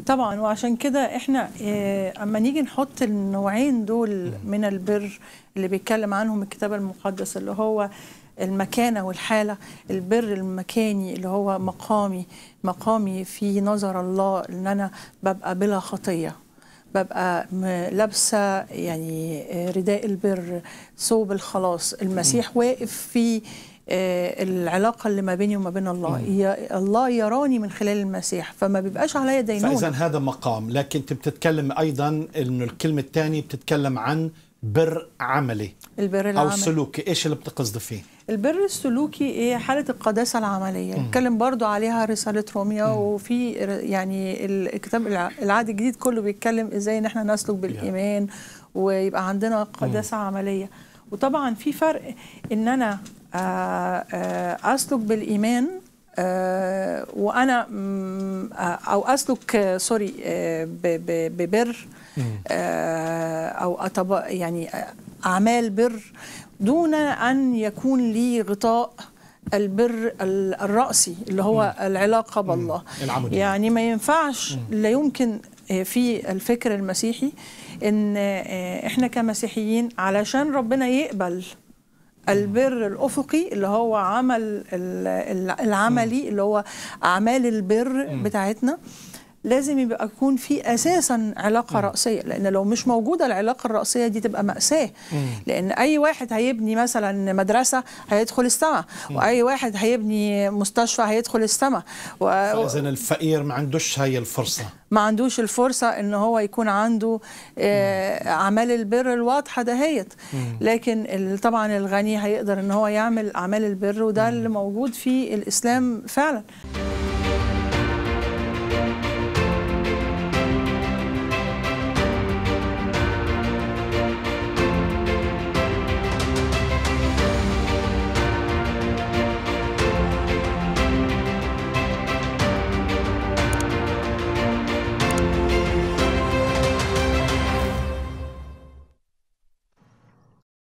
طبعا وعشان كده احنا آه، اما نيجي نحط النوعين دول من البر اللي بيتكلم عنهم الكتاب المقدس اللي هو المكانة والحالة البر المكاني اللي هو مقامي مقامي في نظر الله ان انا ببقى بلا خطية ببقى م- لابسة يعني آه، رداء البر ثوب الخلاص المسيح واقف في آه، العلاقة اللي ما بيني وما بين الله ي- الله يراني من خلال المسيح فما بيبقاش عليا دينونة فاذا هذا مقام لكن انت بتتكلم ايضا انه الكلمه الثانيه بتتكلم عن بر عملي البر او العملي سلوكي ايش اللي بتقصدي فيه البر السلوكي ايه حاله القداسه العمليه نتكلم برضو عليها رساله روميا وفي ر- يعني الكتاب الع- العهد الجديد كله بيتكلم ازاي ان احنا نسلك بالايمان ويبقى عندنا قداسه عمليه وطبعا في فرق ان انا آه، آه، اسلك بالايمان آه، وانا مم، آه، او اسلك آه، سوري آه، ب- ب- ببر آه، او أتب... يعني اعمال بر دون ان يكون لي غطاء البر ال- الرأسي اللي هو العلاقة بالله العمودية. يعني ما ينفعش لا يمكن آه، في الفكر المسيحي ان آه، احنا كمسيحيين علشان ربنا يقبل البر الافقي اللي هو عمل ال- ال- العملي اللي هو اعمال البر بتاعتنا لازم يبقى يكون في اساسا علاقه راسيه لان لو مش موجوده العلاقه الراسيه دي تبقى ماساه لان اي واحد هيبني مثلا مدرسه هيدخل السماء واي واحد هيبني مستشفى هيدخل السماء و... فاذا الفقير ما عندوش هاي الفرصه ما عندوش الفرصة ان هو يكون عنده آه، اعمال البر الواضحة دهيت لكن ال- طبعا الغني هيقدر ان هو يعمل اعمال البر وده اللي موجود في الاسلام فعلا